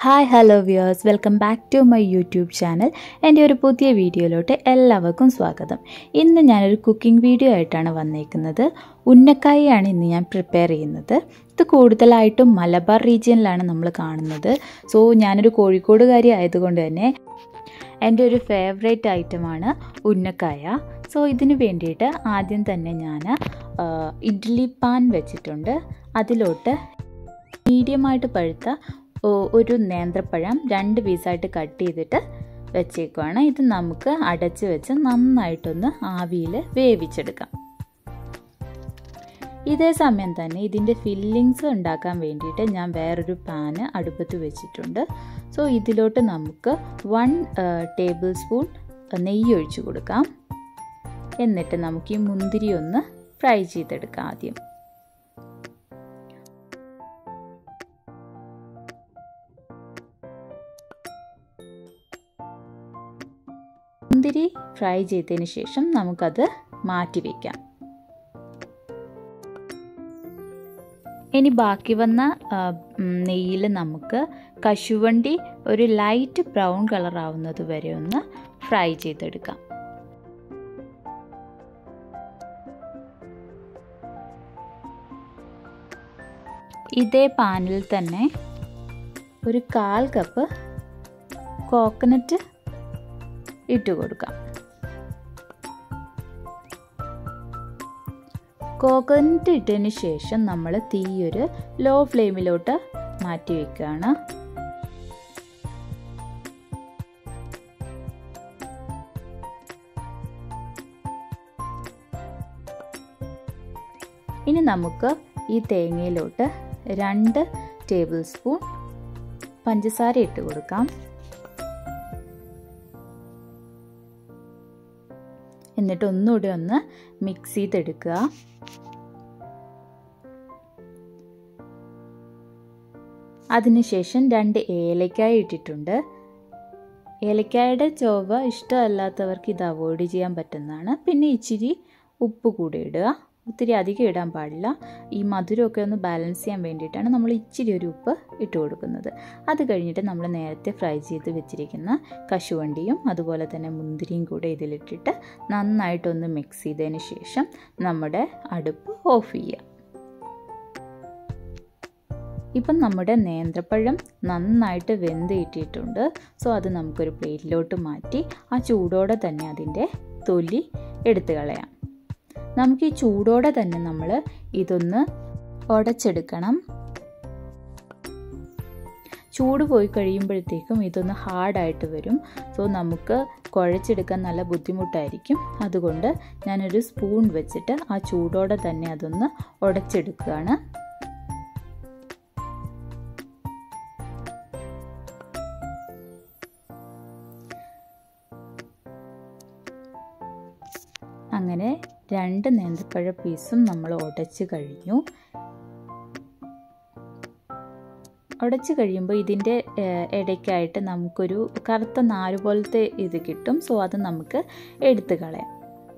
hi hello viewers welcome back to my YouTube channel എൻ്റെ ഒരു പുതിയ വീഡിയോയിലോട്ട് എല്ലാവർക്കും സ്വാഗതം ഇന്ന് ഞാനൊരു കുക്കിംഗ് വീഡിയോ ആയിട്ടാണ് വന്നേക്കുന്നത് ഉന്നക്കായാണ് ഇന്ന് ഞാൻ പ്രിപ്പയർ ചെയ്യുന്നത് ഇത് കൂടുതലായിട്ടും മലബാർ റീജിയനിലാണ് നമ്മൾ കാണുന്നത് സോ ഞാനൊരു കോഴിക്കോടുകാരി ആയതുകൊണ്ട് തന്നെ എൻ്റെ ഒരു ഫേവറേറ്റ് ഐറ്റമാണ് ഉന്നക്കായ സോ ഇതിന് വേണ്ടിയിട്ട് ആദ്യം തന്നെ ഞാൻ ഇഡ്ഡലി പാൻ വെച്ചിട്ടുണ്ട് അതിലോട്ട് മീഡിയമായിട്ട് പഴുത്ത ഒരു നേന്ത്രപ്പഴം രണ്ട് പീസായിട്ട് കട്ട് ചെയ്തിട്ട് വെച്ചേക്കുവാണ് ഇത് നമുക്ക് അടച്ച് വെച്ച് നന്നായിട്ടൊന്ന് ആവിയിൽ വേവിച്ചെടുക്കാം ഇതേ സമയം തന്നെ ഇതിൻ്റെ ഫില്ലിങ്സ് ഉണ്ടാക്കാൻ വേണ്ടിയിട്ട് ഞാൻ വേറൊരു പാന് അടുപ്പത്ത് വെച്ചിട്ടുണ്ട് സോ ഇതിലോട്ട് നമുക്ക് വൺ ടേബിൾ സ്പൂൺ നെയ്യ് ഒഴിച്ചു കൊടുക്കാം എന്നിട്ട് നമുക്ക് ഈ മുന്തിരി ഒന്ന് ഫ്രൈ ചെയ്തെടുക്കാം ആദ്യം മുന്തിരി ഫ്രൈ ചെയ്തതിന് ശേഷം നമുക്കത് മാറ്റി വയ്ക്കാം ഇനി ബാക്കി വന്ന നെയ്യിൽ നമുക്ക് കശുവണ്ടി ഒരു ലൈറ്റ് ബ്രൗൺ കളർ ആവുന്നത് വരെ ഒന്ന് ഫ്രൈ ചെയ്തെടുക്കാം ഇതേ പാനിൽ തന്നെ ഒരു കാൽ കപ്പ് കോക്കനട്ട് ഇട്ട് കൊടുക്കാം കോക്കനട്ട് ഇട്ടതിന് ശേഷം നമ്മൾ തീ ഒരു ലോ ഫ്ലെയിമിലോട്ട് മാറ്റി വെക്കുകയാണ് ഇനി നമുക്ക് ഈ തേങ്ങയിലോട്ട് രണ്ട് ടേബിൾ സ്പൂൺ പഞ്ചസാര ഇട്ട് കൊടുക്കാം എന്നിട്ട് ഒന്നുകൂടി ഒന്ന് മിക്സ് ചെയ്തെടുക്കുക അതിനുശേഷം രണ്ട് ഏലക്കായ ഇട്ടിട്ടുണ്ട് ഏലക്കായുടെ ചൊവ്വ ഇഷ്ടമല്ലാത്തവർക്ക് ഇത് അവോയ്ഡ് ചെയ്യാൻ പറ്റുന്നതാണ് പിന്നെ ഇച്ചിരി ഉപ്പ് കൂടി ഇടുക ഒത്തിരി അധികം ഇടാൻ പാടില്ല ഈ മധുരമൊക്കെ ഒന്ന് ബാലൻസ് ചെയ്യാൻ വേണ്ടിയിട്ടാണ് നമ്മൾ ഇച്ചിരി ഒരു ഉപ്പ് ഇട്ട് കൊടുക്കുന്നത് അത് കഴിഞ്ഞിട്ട് നമ്മൾ നേരത്തെ ഫ്രൈ ചെയ്ത് വെച്ചിരിക്കുന്ന കശുവണ്ടിയും അതുപോലെ തന്നെ മുന്തിരിയും കൂടെ ഇതിലിട്ടിട്ട് നന്നായിട്ടൊന്ന് മിക്സ് ചെയ്തതിന് ശേഷം നമ്മുടെ അടുപ്പ് ഓഫ് ചെയ്യുക ഇപ്പം നമ്മുടെ നേന്ത്രപ്പഴം നന്നായിട്ട് വെന്ത് ഇട്ടിട്ടുണ്ട് സോ അത് നമുക്കൊരു പ്ലേറ്റിലോട്ട് മാറ്റി ആ ചൂടോടെ തന്നെ അതിൻ്റെ തൊലി എടുത്തു കളയാം നമുക്ക് ഈ ചൂടോടെ തന്നെ നമ്മൾ ഇതൊന്ന് ഉടച്ചെടുക്കണം ചൂട് പോയി കഴിയുമ്പോഴത്തേക്കും ഇതൊന്ന് ഹാർഡായിട്ട് വരും സോ നമുക്ക് കുഴച്ചെടുക്കാൻ നല്ല ബുദ്ധിമുട്ടായിരിക്കും അതുകൊണ്ട് ഞാനൊരു സ്പൂൺ വെച്ചിട്ട് ആ ചൂടോടെ തന്നെ അതൊന്ന് ഉടച്ചെടുക്കുകയാണ് അങ്ങനെ രണ്ട് നേന്ത്രപ്പഴ പീസും നമ്മൾ ഉടച്ച് കഴിഞ്ഞു ഉടച്ച് കഴിയുമ്പോൾ ഇതിൻ്റെ ഇടയ്ക്കായിട്ട് നമുക്കൊരു കറുത്ത നാര് പോലത്തെ ഇത് കിട്ടും സോ അത് നമുക്ക് എടുത്ത് കളയാം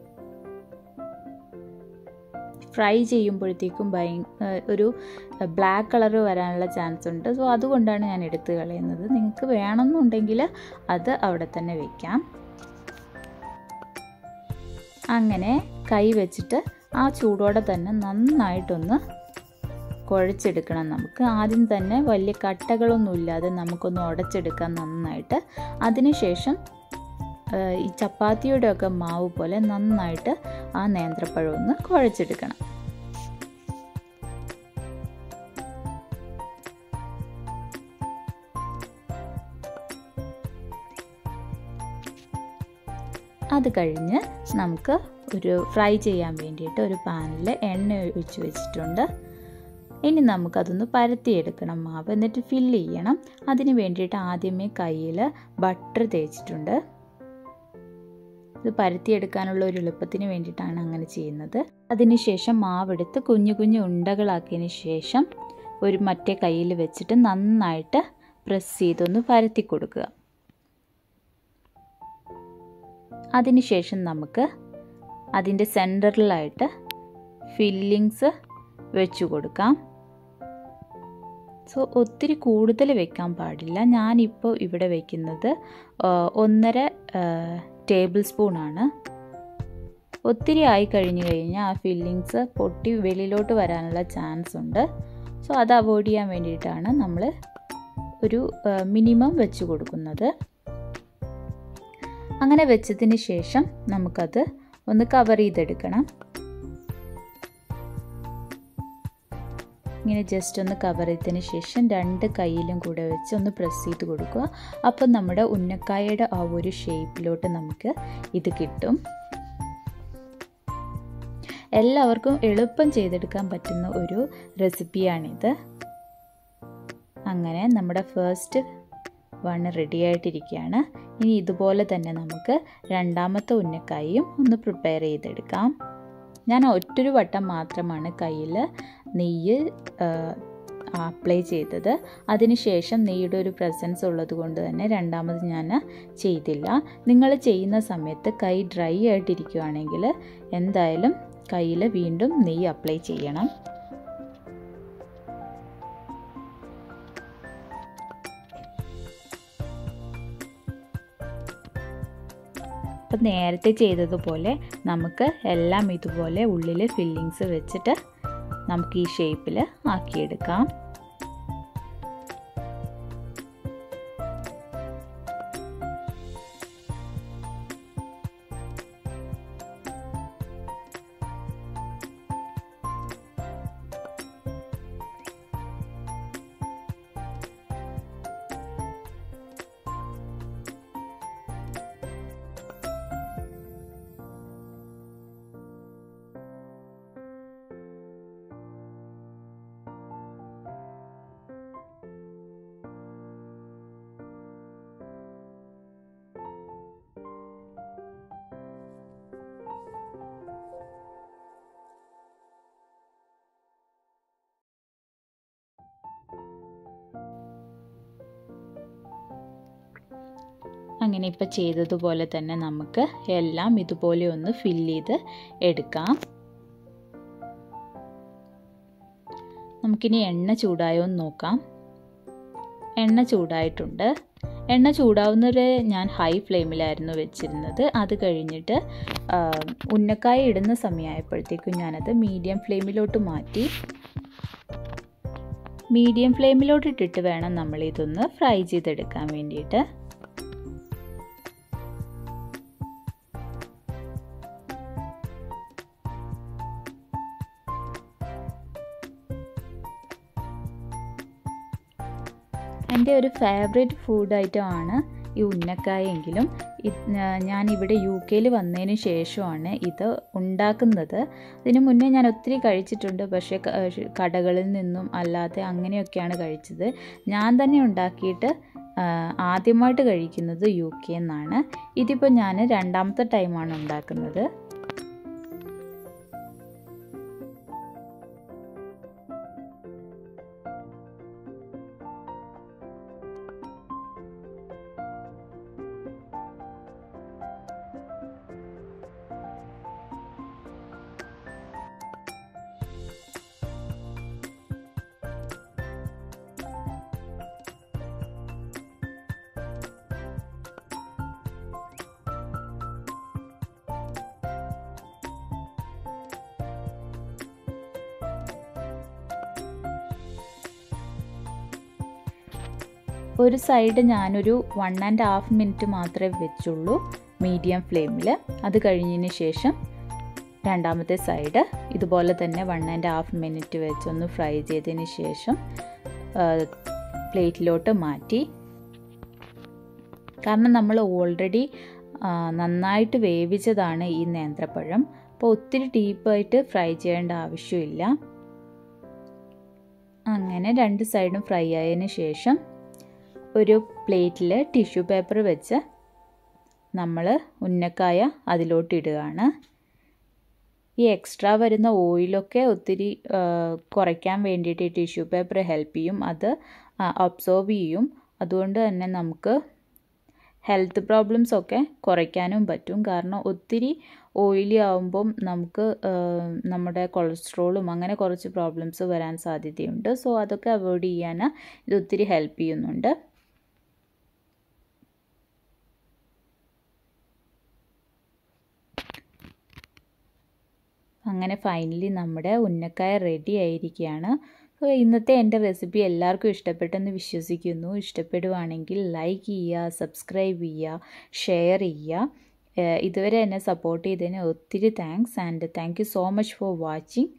ഫ്രൈ ചെയ്യുമ്പോഴത്തേക്കും ഭയ ഒരു ബ്ലാക്ക് കളർ വരാനുള്ള ചാൻസ് ഉണ്ട് സോ അതുകൊണ്ടാണ് ഞാൻ എടുത്ത് കളയുന്നത് നിങ്ങൾക്ക് വേണമെന്നുണ്ടെങ്കിൽ അത് അവിടെ തന്നെ വയ്ക്കാം അങ്ങനെ കൈ വെച്ചിട്ട് ആ ചൂടോടെ തന്നെ നന്നായിട്ടൊന്ന് കുഴച്ചെടുക്കണം നമുക്ക് ആദ്യം തന്നെ വലിയ കട്ടകളൊന്നും ഇല്ലാതെ നമുക്കൊന്ന് ഉടച്ചെടുക്കാം നന്നായിട്ട് അതിനുശേഷം ഈ ചപ്പാത്തിയുടെ ഒക്കെ മാവ് പോലെ നന്നായിട്ട് ആ നേന്ത്രപ്പഴം ഒന്ന് കുഴച്ചെടുക്കണം അത് കഴിഞ്ഞ് നമുക്ക് ഒരു ഫ്രൈ ചെയ്യാൻ വേണ്ടിയിട്ട് ഒരു പാനിൽ എണ്ണ ഒഴിച്ച് വെച്ചിട്ടുണ്ട് ഇനി നമുക്കതൊന്ന് പരത്തിയെടുക്കണം മാവ് എന്നിട്ട് ഫില്ല് ചെയ്യണം അതിന് വേണ്ടിയിട്ട് ആദ്യമേ കയ്യിൽ ബട്ടർ തേച്ചിട്ടുണ്ട് ഇത് പരത്തിയെടുക്കാനുള്ള ഒരു എളുപ്പത്തിന് വേണ്ടിയിട്ടാണ് അങ്ങനെ ചെയ്യുന്നത് അതിനുശേഷം മാവെടുത്ത് കുഞ്ഞു കുഞ്ഞു ഉണ്ടകളാക്കിയതിന് ശേഷം ഒരു മറ്റേ കയ്യിൽ വെച്ചിട്ട് നന്നായിട്ട് പ്രസ് ചെയ്തൊന്ന് പരത്തി കൊടുക്കുക അതിനുശേഷം നമുക്ക് അതിൻ്റെ സെൻറ്ററിലായിട്ട് ഫില്ലിങ്സ് വെച്ചു കൊടുക്കാം സോ ഒത്തിരി കൂടുതൽ വെക്കാൻ പാടില്ല ഞാനിപ്പോൾ ഇവിടെ വെക്കുന്നത് ഒന്നര ടേബിൾ സ്പൂണാണ് ഒത്തിരി ആയി കഴിഞ്ഞു കഴിഞ്ഞാൽ ആ ഫില്ലിങ്സ് പൊട്ടി വെളിയിലോട്ട് വരാനുള്ള ചാൻസ് ഉണ്ട് സോ അത് അവോയ്ഡ് ചെയ്യാൻ വേണ്ടിയിട്ടാണ് നമ്മൾ ഒരു മിനിമം വെച്ച് കൊടുക്കുന്നത് അങ്ങനെ വെച്ചതിന് ശേഷം നമുക്കത് ഒന്ന് കവർ ചെയ്തെടുക്കണം ഇങ്ങനെ ജസ്റ്റ് ഒന്ന് കവർ ചെയ്തതിന് ശേഷം രണ്ട് കയ്യിലും കൂടെ വെച്ച് ഒന്ന് പ്രസ് ചെയ്ത് കൊടുക്കുക അപ്പം നമ്മുടെ ഉന്നക്കായയുടെ ആ ഒരു ഷേപ്പിലോട്ട് നമുക്ക് ഇത് കിട്ടും എല്ലാവർക്കും എളുപ്പം ചെയ്തെടുക്കാൻ പറ്റുന്ന ഒരു റെസിപ്പിയാണിത് അങ്ങനെ നമ്മുടെ ഫസ്റ്റ് വൺ റെഡി ആയിട്ടിരിക്കുകയാണ് ഇനി ഇതുപോലെ തന്നെ നമുക്ക് രണ്ടാമത്തെ ഉന്നക്കായും ഒന്ന് പ്രിപ്പയർ ചെയ്തെടുക്കാം ഞാൻ ഒറ്റൊരു വട്ടം മാത്രമാണ് കയ്യിൽ നെയ്യ് അപ്ലൈ ചെയ്തത് അതിനുശേഷം നെയ്യുടെ ഒരു പ്രസൻസ് ഉള്ളത് കൊണ്ട് തന്നെ രണ്ടാമത് ഞാൻ ചെയ്തില്ല നിങ്ങൾ ചെയ്യുന്ന സമയത്ത് കൈ ഡ്രൈ ആയിട്ടിരിക്കുകയാണെങ്കിൽ എന്തായാലും കയ്യിൽ വീണ്ടും നെയ്യ് അപ്ലൈ ചെയ്യണം അപ്പം നേരത്തെ ചെയ്തതുപോലെ നമുക്ക് എല്ലാം ഇതുപോലെ ഉള്ളിൽ ഫില്ലിങ്സ് വെച്ചിട്ട് നമുക്ക് ഈ ഷേപ്പിൽ ആക്കിയെടുക്കാം അങ്ങനെ ഇപ്പോൾ ചെയ്തതുപോലെ തന്നെ നമുക്ക് എല്ലാം ഇതുപോലെ ഒന്ന് ഫില്ല് ചെയ്ത് എടുക്കാം നമുക്കിനി എണ്ണ ചൂടായോ എന്ന് നോക്കാം എണ്ണ ചൂടായിട്ടുണ്ട് എണ്ണ ചൂടാവുന്നവരെ ഞാൻ ഹൈ ഫ്ലെയിമിലായിരുന്നു വെച്ചിരുന്നത് അത് കഴിഞ്ഞിട്ട് ഉന്നക്കായ ഇടുന്ന സമയമായപ്പോഴത്തേക്കും ഞാനത് മീഡിയം ഫ്ലെയിമിലോട്ട് മാറ്റി മീഡിയം ഫ്ലെയിമിലോട്ട് ഇട്ടിട്ട് വേണം നമ്മൾ ഇതൊന്ന് ഫ്രൈ ചെയ്തെടുക്കാൻ വേണ്ടിയിട്ട് എൻ്റെ ഒരു ഫേവറേറ്റ് ഫുഡ് ഐറ്റം ആണ് ഈ ഉന്നക്കായ എങ്കിലും ഞാൻ ഇവിടെ യു കെയിൽ വന്നതിന് ശേഷമാണ് ഇത് ഉണ്ടാക്കുന്നത് ഇതിനു മുന്നേ ഞാൻ ഒത്തിരി കഴിച്ചിട്ടുണ്ട് പക്ഷേ കടകളിൽ നിന്നും അല്ലാതെ അങ്ങനെയൊക്കെയാണ് കഴിച്ചത് ഞാൻ തന്നെ ഉണ്ടാക്കിയിട്ട് ആദ്യമായിട്ട് കഴിക്കുന്നത് യു കെ എന്നാണ് ഇതിപ്പോൾ ഞാൻ രണ്ടാമത്തെ ടൈമാണ് ഉണ്ടാക്കുന്നത് ഒരു സൈഡ് ഞാനൊരു വൺ ആൻഡ് ഹാഫ് മിനിറ്റ് മാത്രമേ വെച്ചുള്ളൂ മീഡിയം ഫ്ലെയിമിൽ അത് കഴിഞ്ഞതിന് ശേഷം രണ്ടാമത്തെ സൈഡ് ഇതുപോലെ തന്നെ വൺ ആൻഡ് ഹാഫ് മിനിറ്റ് വെച്ചൊന്ന് ഫ്രൈ ചെയ്തതിന് ശേഷം പ്ലേറ്റിലോട്ട് മാറ്റി കാരണം നമ്മൾ ഓൾറെഡി നന്നായിട്ട് വേവിച്ചതാണ് ഈ നേന്ത്രപ്പഴം അപ്പോൾ ഒത്തിരി ഡീപ്പായിട്ട് ഫ്രൈ ചെയ്യേണ്ട ആവശ്യമില്ല അങ്ങനെ രണ്ട് സൈഡും ഫ്രൈ ആയതിന് ശേഷം ഒരു പ്ലേറ്റിൽ ടിഷ്യൂ പേപ്പർ വെച്ച് നമ്മൾ ഉന്നക്കായ അതിലോട്ട് ഇടുകയാണ് ഈ എക്സ്ട്രാ വരുന്ന ഓയിലൊക്കെ ഒത്തിരി കുറയ്ക്കാൻ വേണ്ടിയിട്ട് ഈ ടിഷ്യൂ പേപ്പർ ഹെൽപ്പ് ചെയ്യും അത് അബ്സോർബ് ചെയ്യും അതുകൊണ്ട് തന്നെ നമുക്ക് ഹെൽത്ത് പ്രോബ്ലംസ് ഒക്കെ കുറയ്ക്കാനും പറ്റും കാരണം ഒത്തിരി ഓയിലി ആവുമ്പം നമുക്ക് നമ്മുടെ കൊളസ്ട്രോളും അങ്ങനെ കുറച്ച് പ്രോബ്ലംസ് വരാൻ സാധ്യതയുണ്ട് സോ അതൊക്കെ അവോയ്ഡ് ചെയ്യാൻ ഇത് ഒത്തിരി ഹെൽപ്പ് ചെയ്യുന്നുണ്ട് അങ്ങനെ ഫൈനലി നമ്മുടെ ഉന്നക്കായ റെഡി ആയിരിക്കുകയാണ് അപ്പോൾ ഇന്നത്തെ എൻ്റെ റെസിപ്പി എല്ലാവർക്കും ഇഷ്ടപ്പെട്ടെന്ന് വിശ്വസിക്കുന്നു ഇഷ്ടപ്പെടുവാണെങ്കിൽ ലൈക്ക് ചെയ്യുക സബ്സ്ക്രൈബ് ചെയ്യുക ഷെയർ ചെയ്യുക ഇതുവരെ എന്നെ സപ്പോർട്ട് ചെയ്തതിന് ഒത്തിരി thanks and thank you so much for watching